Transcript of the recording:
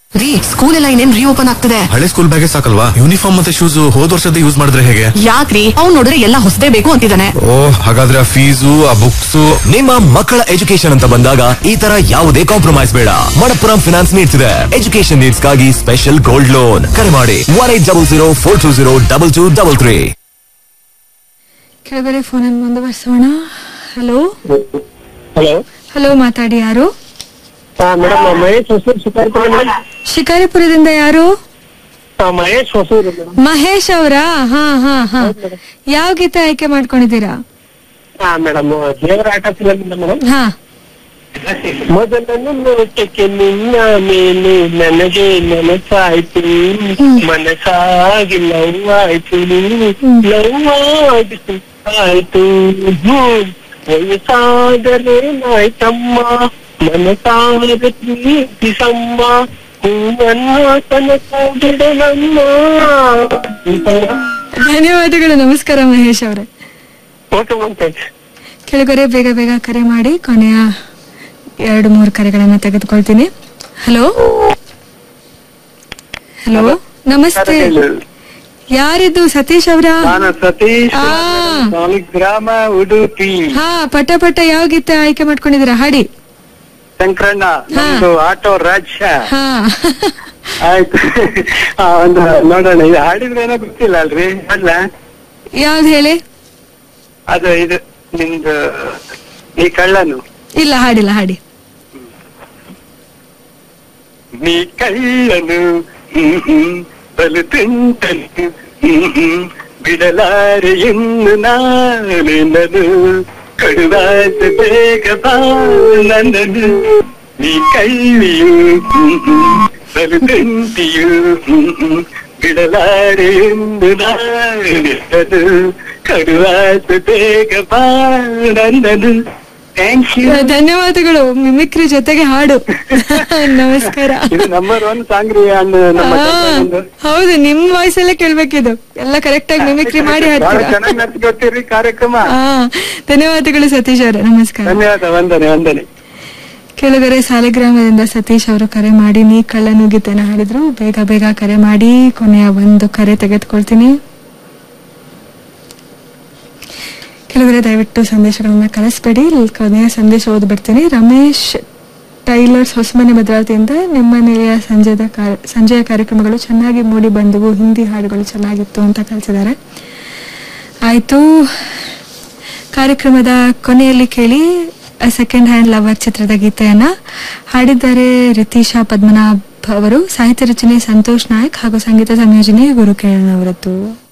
ರೀ ಸ್ಕೂಲ್ ಎಲ್ಲ ಇನ್ನೇನ್ ರೀಓಪನ್ ಆಗ್ತದೆ ಹಳೆ ಸ್ಕೂಲ್ ಬ್ಯಾಗೆ ಸಾಕಲ್ವಾ ಯೂನಿಫಾರ್ಮ್ ಮತ್ತೆ ಶೂಸ್ ಹೋದ್ ವರ್ಷದ ಯೂಸ್ ಮಾಡಿದ್ರೆ ಹೇಗೆ ಯಾಕ್ರಿ ಅವ್ನ್ ನೋಡಿದ್ರೆ ಎಲ್ಲ ಹೊಸದೇ ಬೇಕು ಅಂತಿದ್ದಾನೆ ಓ ಹಾಗಾದ್ರೆ ಆ ಫೀಸು ಆ ಬುಕ್ಸ್ ನಿಮ್ಮ ಮಕ್ಕಳ ಎಜುಕೇಶನ್ ಅಂತ ಬಂದಾಗ ಈ ತರ ಯಾವುದೇ ಕಾಂಪ್ರಮೈಸ್ ಬೇಡ ಮಣಪ್ಪುರಂ ಫಿನಾನ್ಸ್ ನೀಡ್ತಿದೆ ಎಜುಕೇಶನ್ ನೀಡ್ಸ್ ಗಾಗಿ ಸ್ಪೆಷಲ್ ಗೋಲ್ಡ್ ಲೋನ್ ಕರೆ ಮಾಡಿ one eight double zero four two zero double two double three ಕೆಳಗಡೆ ಫೋನನ್ನು ಮುಂದುವರಿಸೋಣ ಹಲೋ ಹಲೋ ಹಲೋ ಮಾತಾಡಿ ಯಾರು ಹಾ ಮೇಡಮ್ ಮಹೇಶ್ ಹೊಸೂರು ಶಿಕಾರಿಪುರ ಮೇಡಮ್ ಶಿಕಾರಿಪುರದಿಂದ ಯಾರು ಹಾ ಮಹೇಶ್ ಹೊಸೂರು ಮೇಡಮ್ ಮಹೇಶ್ ಅವರಾ ಹಾ ಹಾ ಹಾ ಯಾವ ಗೀತೆ ಆಯ್ಕೆ ಮಾಡ್ಕೊಂಡಿದ್ದೀರಾ ಹಾ ಮೇಡಮ್ ದೇವರ ಆಟ ಫಿಲಮ್ ಇಂದ ಮೇಡಮ್ ಹಾ ಮೊದಲನ್ನು ನೋಟಕ್ಕೆ ನಿನ್ನ ಮೇಲೆ ನನಗೆ ನೆನಸಾಯ್ತು ಮನಸ್ಸಾಗಿ ಲವ್ ಆಯ್ತು ಲವ್ ಆಗಿ ಆಯ್ತು ವಯಸ್ಸಾದರೇನಾಯ್ತಮ್ಮ ಮನಸಾದ ಪ್ರೀತಿಸಮ್ಮ ಹೂವನ್ನ ತನಕ ಬಿಡಲಮ್ಮ ಧನ್ಯವಾದಗಳು ನಮಸ್ಕಾರ ಮಹೇಶ್ ಅವರೇ ಓಕೆ ಮ್ಯಾಮ್ ಥ್ಯಾಂಕ್ಸ್ ಕೆಳಗಡೆ ಬೇಗ ಬೇಗ ಕರೆ ಮಾಡಿ ಕೊನೆಯ ಎರಡು ಮೂರು ಕರೆಗಳನ್ನ ತೆಗೆದುಕೊಳ್ತೀನಿ ಹಲೋ ಹಲೋ ನಮಸ್ತೆ ಯಾರಿದ್ದು ಸತೀಶ್ ಅವರ ನಾನು ಸತೀಶ್ ಆ. ಗ್ರಾಮ ಉಡುಪಿ ಹಾ ಪಟ ಪಟ ಯಾವ ಗೀತೆ ಆಯ್ಕೆ ಮಾಡ್ಕೊಂಡಿದ್ದೀರಾ ಹಾಡಿ ಶಂಕರಣ್ಣ ಹಾ. ನಮ್ದು ಆಟೋ ರಾಜ್ಯ ಹಾ ಆಯ್ತು ಆ, ಒಂದು ನೋಡೋಣ ಇದು ಹಾಡಿದ್ರೆ ಏನೋ ಗೊತ್ತಿಲ್ಲ ಅಲ್ರಿ ಅಲ್ಲ ಯಾವ್ದು ಹೇಳಿ ಅದು ಇದು ನಿಮ್ದು ಈ ಕಳ್ಳನು ಇಲ್ಲ ಹಾಡಿಲ್ಲ ಹಾಡಿ ನೀ ಕಳ್ಳನು ಹ್ಮ್ ಹ್ಮ್, ಬಲು ತುಂಟನು ಹ್ಮ್ ಹ್ಮ್, ಬಿಡಲಾರೆ ಇನ್ನು ನಾನೆನ್ನನು ಕಡುವಾದ ಬೇಗ ಬಾ ನನ್ನನು ನೀ ಕಳ್ಳಿಯು ಹ್ಮ್ ಹ್ಮ್, ಬಲು ತುಂಟಿಯು ಹ್ಮ್ ಹ್ಮ್, ಬಿಡಲಾರೆ ಎಂದು ನಾನೆನ್ನನು ಕಡುವಾದ ಬೇಗ ಬಾ ನನ್ನನು ಥ್ಯಾಂಕ್ ಯು ಧನ್ಯವಾದಗಳು ಮಿಮಿಕ್ರಿ ಜೊತೆಗೆ ಹಾಡು ನಮಸ್ಕಾರ ಇದು ನಂಬರ್ ಒನ್ ಸಾಂಗ್ ರೀ ಅಣ್ಣ ನಮ್ಮ ಆ, ತಂದೆಯಂದು. ಹೌದು ನಿಮ್ ವಾಯ್ಸ್ ಅಲ್ಲೇ ಕೇಳ್ಬೇಕಿದು ಎಲ್ಲ ಕರೆಕ್ಟ್ ಆಗಿ ಮಿಮಿಕ್ರಿ ಮಾಡಿ ಬಹಳ ಹಾಡ್ತೀರಾ ಚೆನ್ನಾಗಿ ನಡ್ಸ್ಕೊತೀರಿ ಕಾರ್ಯಕ್ರಮ ಆ, ಧನ್ಯವಾದಗಳು ಸತೀಶ್ ಅವರೇ ನಮಸ್ಕಾರ ಧನ್ಯವಾದ ವಂದನೆ ವಂದನೆ ಕೆಳಗರೆ ಸಾಲಿಗ್ರಾಮದಿಂದ ಸತೀಶ್ ಅವರು ಕರೆ ಮಾಡಿ ನೀ ಕಳ್ಳನು ಗೀತೆನ ಹಾಡಿದ್ರು ಬೇಗ ಬೇಗ ಕರೆ ಮಾಡಿ ಕೊನೆಯ ಒಂದು ಕರೆ ತೆಗೆದುಕೊಳ್ತೀನಿ ಕೆಲವರೆ ದಯವಿಟ್ಟು ಸಂದೇಶಗಳನ್ನ ಕಳಿಸ್ಬೇಡಿ ಇಲ್ಲಿ ಕೊನೆಯ ಸಂದೇಶ ಓದ್ಬಿಡ್ತೀನಿ ರಮೇಶ್ ಟೈಲರ್ಸ್ ಹೊಸಮನೆ ಭದ್ರಾವತಿಯಿಂದ ನಿಮ್ಮ ನಿಲಯ ಸಂಜೆದ ಕಾರ್ಯ- ಸಂಜೆಯ ಕಾರ್ಯಕ್ರಮಗಳು ಚೆನ್ನಾಗಿ ಮೂಡಿ ಬಂದವು ಹಿಂದಿ ಹಾಡುಗಳು ಚೆನ್ನಾಗಿತ್ತು ಅಂತ ಕಳಿಸಿದ್ದಾರೆ ಆಯ್ತು ಕಾರ್ಯಕ್ರಮದ ಕೊನೆಯಲ್ಲಿ ಕೇಳಿ ಸೆಕೆಂಡ್ ಹ್ಯಾಂಡ್ ಲವರ್ ಚಿತ್ರದ ಗೀತೆಯನ್ನ ಹಾಡಿದ್ದಾರೆ ರಿತೀಶಾ ಪದ್ಮನಾಭ್ ಅವರು ಸಾಹಿತ್ಯ ರಚನೆ ಸಂತೋಷ್ ನಾಯಕ್ ಹಾಗೂ ಸಂಗೀತ ಸಂಯೋಜನೆ ಗುರುಕಿರಣ್ ಅವರದ್ದು